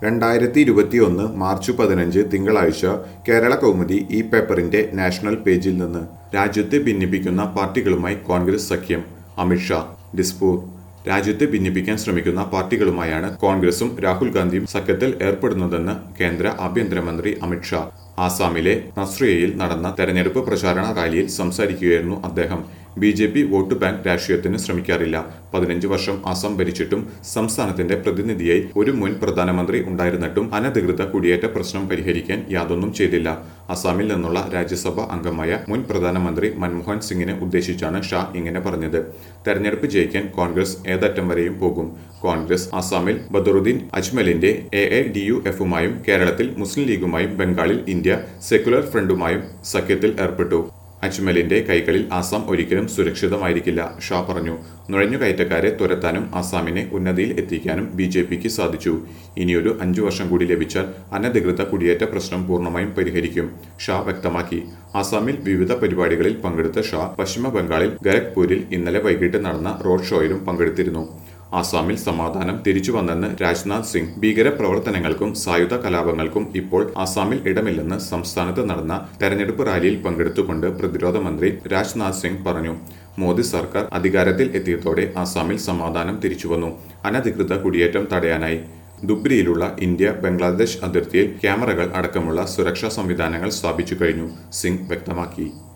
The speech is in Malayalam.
രണ്ടായിരത്തി ഇരുപത്തിയൊന്ന് മാർച്ച് പതിനഞ്ച് തിങ്കളാഴ്ച കേരള കൗമുദി ഈ പേപ്പറിന്റെ നാഷണൽ പേജിൽ നിന്ന് രാജ്യത്തെ ഭിന്നിപ്പിക്കുന്ന പാർട്ടികളുമായി കോൺഗ്രസ് സഖ്യം അമിത്ഷാ ഡിസ്പൂർ രാജ്യത്തെ ഭിന്നിപ്പിക്കാൻ ശ്രമിക്കുന്ന പാർട്ടികളുമായാണ് കോൺഗ്രസും രാഹുൽ ഗാന്ധിയും സഖ്യത്തിൽ ഏർപ്പെടുന്നതെന്ന് കേന്ദ്ര ആഭ്യന്തരമന്ത്രി അമിത്ഷാ ആസാമിലെ നസ്രിയയിൽ നടന്ന തെരഞ്ഞെടുപ്പ് പ്രചാരണ റാലിയിൽ സംസാരിക്കുകയായിരുന്നു അദ്ദേഹം B J P vote bank രാഷ്ട്രീയത്തിന് ശ്രമിക്കാറില്ല പതിനഞ്ച് വർഷം ആസാം ഭരിച്ചിട്ടും സംസ്ഥാനത്തിന്റെ പ്രതിനിധിയായി ഒരു മുൻ പ്രധാനമന്ത്രി ഉണ്ടായിരുന്നിട്ടും അനധികൃത കുടിയേറ്റ പ്രശ്നം പരിഹരിക്കാൻ യാതൊന്നും ചെയ്തില്ല അസാമിൽ നിന്നുള്ള രാജ്യസഭാ അംഗമായ മുൻ പ്രധാനമന്ത്രി മൻമോഹൻ സിംഗിനെ ഉദ്ദേശിച്ചാണ് ഷാ ഇങ്ങനെ പറഞ്ഞത് തെരഞ്ഞെടുപ്പ് ജയിക്കാൻ കോൺഗ്രസ് ഏതറ്റം വരെയും പോകും കോൺഗ്രസ് ആസാമിൽ ബദറുദ്ദീൻ അജ്മലിന്റെ എ എ ഡി യു എഫുമായും കേരളത്തിൽ മുസ്ലിം ലീഗുമായും ബംഗാളിൽ ഇന്ത്യ സെക്യുലർ ഫ്രണ്ടുമായും സഖ്യത്തിൽ ഏർപ്പെട്ടു അജ്മലിന്റെ കൈകളിൽ ആസാം ഒരിക്കലും സുരക്ഷിതമായിരിക്കില്ല ഷാ പറഞ്ഞു നുഴഞ്ഞുകയറ്റക്കാരെ തുരത്താനും ആസാമിനെ ഉന്നതിയിൽ എത്തിക്കാനും ബി ജെ പിക്ക് സാധിച്ചു ഇനിയൊരു അഞ്ചു വർഷം കൂടി ലഭിച്ചാൽ അനധികൃത കുടിയേറ്റ പ്രശ്നം പൂർണ്ണമായും പരിഹരിക്കും ഷാ വ്യക്തമാക്കി ആസാമിൽ വിവിധ പരിപാടികളിൽ പങ്കെടുത്ത ഷാ പശ്ചിമ ബംഗാളിൽ ഗരഖ്പൂരിൽ ഇന്നലെ വൈകിട്ട് നടന്ന റോഡ് ഷോയിലും പങ്കെടുത്തിരുന്നു ആസാമിൽ സമാധാനം തിരിച്ചു വന്നെന്ന് രാജ്നാഥ് സിംഗ് ഭീകര പ്രവർത്തനങ്ങൾക്കും സായുധ കലാപങ്ങൾക്കും ഇപ്പോൾ ആസാമിൽ ഇടമില്ലെന്ന് സംസ്ഥാനത്ത് നടന്ന തെരഞ്ഞെടുപ്പ് റാലിയിൽ പങ്കെടുത്തുകൊണ്ട് പ്രതിരോധ മന്ത്രി രാജ്നാഥ് സിംഗ് പറഞ്ഞു മോദി സർക്കാർ അധികാരത്തിൽ എത്തിയതോടെ ആസാമിൽ സമാധാനം തിരിച്ചുവന്നു അനധികൃത കുടിയേറ്റം തടയാനായി ദുബ്രിയിലുള്ള ഇന്ത്യ ബംഗ്ലാദേശ് അതിർത്തിയിൽ ക്യാമറകൾ അടക്കമുള്ള സുരക്ഷാ സംവിധാനങ്ങൾ സ്ഥാപിച്ചു കഴിഞ്ഞു സിംഗ് വ്യക്തമാക്കി